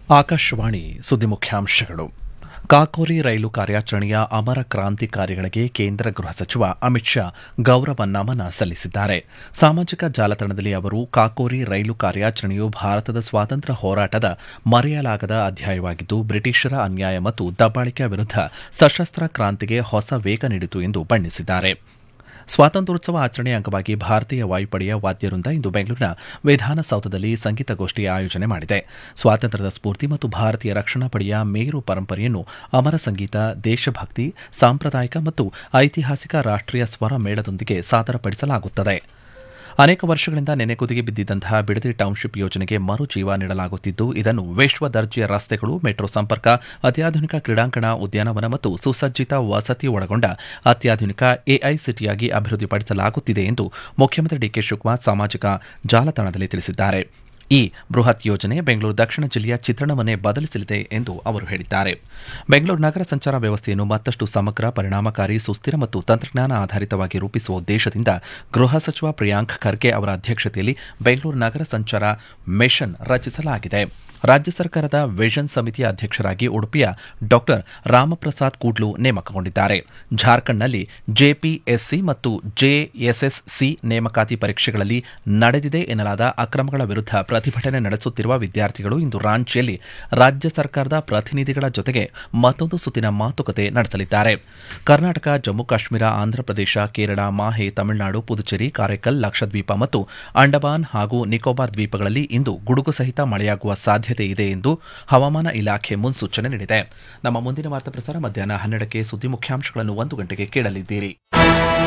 ಆಕಾಶವಾಣಿ ಸುದ್ದಿ ಮುಖ್ಯಾಂಶಗಳು ಕಾಕೋರಿ ರೈಲು ಕಾರ್ಯಾಚರಣೆಯ ಅಮರ ಕ್ರಾಂತಿಕಾರಿಗಳಿಗೆ ಕೇಂದ್ರ ಗೃಹ ಸಚಿವ ಅಮಿತ್ ಶಾ ಗೌರವ ನಮನ ಸಲ್ಲಿಸಿದ್ದಾರೆ ಸಾಮಾಜಿಕ ಜಾಲತಾಣದಲ್ಲಿ ಅವರು ಕಾಕೋರಿ ರೈಲು ಕಾರ್ಯಾಚರಣೆಯು ಭಾರತದ ಸ್ವಾತಂತ್ರ್ಯ ಹೋರಾಟದ ಮರೆಯಲಾಗದ ಅಧ್ಯಾಯವಾಗಿದ್ದು ಬ್ರಿಟಿಷರ ಅನ್ಯಾಯ ಮತ್ತು ದಬ್ಬಾಳಿಕೆಯ ವಿರುದ್ಧ ಸಶಸ್ತ್ರ ಕ್ರಾಂತಿಗೆ ಹೊಸ ವೇಗ ನೀಡಿತು ಎಂದು ಬಣ್ಣಿಸಿದ್ದಾರೆ ಸ್ವಾತಂತ್ರ್ಯೋತ್ಸವ ಆಚರಣೆಯ ಅಂಗವಾಗಿ ಭಾರತೀಯ ವಾಯುಪಡೆಯ ವಾದ್ಯವೃಂದ ಇಂದು ಬೆಂಗಳೂರಿನ ವಿಧಾನಸೌಧದಲ್ಲಿ ಸಂಗೀತಗೋಷ್ಠಿ ಆಯೋಜನೆ ಮಾಡಿದೆ ಸ್ವಾತಂತ್ರ್ಯದ ಸ್ಫೂರ್ತಿ ಮತ್ತು ಭಾರತೀಯ ರಕ್ಷಣಾ ಪಡೆಯ ಮೇರು ಪರಂಪರೆಯನ್ನು ಅಮರ ಸಂಗೀತ ದೇಶಭಕ್ತಿ ಸಾಂಪ್ರದಾಯಿಕ ಮತ್ತು ಐತಿಹಾಸಿಕ ರಾಷ್ಟೀಯ ಸ್ವರ ಮೇಳದೊಂದಿಗೆ ಸಾದರಪಡಿಸಲಾಗುತ್ತದೆ ಅನೇಕ ವರ್ಷಗಳಿಂದ ನೆನೆಗುದಿಗೆ ಬಿದ್ದಿದ್ದಂತಹ ಬಿಡದಿ ಟೌನ್ಶಿಪ್ ಯೋಜನೆಗೆ ಮರು ಜೀವ ನೀಡಲಾಗುತ್ತಿದ್ದು ಇದನ್ನು ವಿಶ್ವ ದರ್ಜೆಯ ರಸ್ತೆಗಳು ಮೆಟ್ರೋ ಸಂಪರ್ಕ ಅತ್ಯಾಧುನಿಕ ಕ್ರೀಡಾಂಗಣ ಉದ್ಯಾನವನ ಮತ್ತು ಸುಸಜ್ಜಿತ ವಸತಿ ಒಳಗೊಂಡ ಅತ್ಯಾಧುನಿಕ ಎಐಸಿಟಿಯಾಗಿ ಅಭಿವೃದ್ಧಿಪಡಿಸಲಾಗುತ್ತಿದೆ ಎಂದು ಮುಖ್ಯಮಂತ್ರಿ ಡಿಕೆ ಶಿವಕುಮಾರ್ ಸಾಮಾಜಿಕ ಜಾಲತಾಣದಲ್ಲಿ ತಿಳಿಸಿದ್ದಾರೆ ಈ ಬೃಹತ್ ಯೋಜನೆ ಬೆಂಗಳೂರು ದಕ್ಷಿಣ ಜಿಲ್ಲೆಯ ಚಿತ್ರಣವನ್ನೇ ಬದಲಿಸಲಿದೆ ಎಂದು ಅವರು ಹೇಳಿದ್ದಾರೆ ಬೆಂಗಳೂರು ನಗರ ಸಂಚಾರ ವ್ಯವಸ್ಥೆಯನ್ನು ಮತ್ತಷ್ಟು ಸಮಗ್ರ ಪರಿಣಾಮಕಾರಿ ಸುಸ್ಥಿರ ಮತ್ತು ತಂತ್ರಜ್ಞಾನ ಆಧಾರಿತವಾಗಿ ರೂಪಿಸುವ ಉದ್ದೇಶದಿಂದ ಗೃಹ ಸಚಿವ ಪ್ರಿಯಾಂಕ್ ಖರ್ಗೆ ಅವರ ಅಧ್ಯಕ್ಷತೆಯಲ್ಲಿ ಬೆಂಗಳೂರು ನಗರ ಸಂಚಾರ ಮಿಷನ್ ರಚಿಸಲಾಗಿದೆ ರಾಜ್ಯ ಸರ್ಕಾರದ ವಿಷನ್ ಸಮಿತಿಯ ಅಧ್ಯಕ್ಷರಾಗಿ ಉಡುಪಿಯ ಡಾಕ್ಟರ್ ರಾಮಪ್ರಸಾದ್ ಕೂಡ್ಲು ನೇಮಕಗೊಂಡಿದ್ದಾರೆ ಜಾರ್ಖಂಡ್ನಲ್ಲಿ ಜೆಪಿಎಸ್ಸಿ ಮತ್ತು ಜೆಎಸ್ಎಸ್ಸಿ ನೇಮಕಾತಿ ಪರೀಕ್ಷೆಗಳಲ್ಲಿ ನಡೆದಿದೆ ಎನ್ನಲಾದ ಅಕ್ರಮಗಳ ವಿರುದ್ಧ ಪ್ರತಿಭಟನೆ ನಡೆಸುತ್ತಿರುವ ವಿದ್ಯಾರ್ಥಿಗಳು ಇಂದು ರಾಂಚಿಯಲ್ಲಿ ರಾಜ್ಯ ಸರ್ಕಾರದ ಪ್ರತಿನಿಧಿಗಳ ಜೊತೆಗೆ ಮತ್ತೊಂದು ಸುತ್ತಿನ ಮಾತುಕತೆ ನಡೆಸಲಿದ್ದಾರೆ ಕರ್ನಾಟಕ ಜಮ್ಮು ಕಾಶ್ಮೀರ ಆಂಧ್ರಪ್ರದೇಶ ಕೇರಳ ಮಾಹೆ ತಮಿಳುನಾಡು ಪುದುಚೇರಿ ಕಾರೈಕಲ್ ಲಕ್ಷದ್ವೀಪ ಮತ್ತು ಅಂಡಮಾನ್ ಹಾಗೂ ನಿಕೋಬಾರ್ ದ್ವೀಪಗಳಲ್ಲಿ ಇಂದು ಗುಡುಗು ಸಹಿತ ಮಳೆಯಾಗುವ ಸಾಧ್ಯತೆ ಇದೆ ಎಂದು ಹವಾಮಾನ ಇಲಾಖೆ ಮುನ್ಸೂಚನೆ ನೀಡಿದೆ ನಮ್ಮ ಮುಂದಿನ ವಾರ್ತಾ ಪ್ರಸಾರ ಮಧ್ಯಾಹ್ನ ಹನ್ನೆರಡಕ್ಕೆ ಸುದ್ದಿ ಮುಖ್ಯಾಂಶಗಳನ್ನು ಒಂದು ಗಂಟೆಗೆ ಕೇಳಲಿದ್ದೀರಿ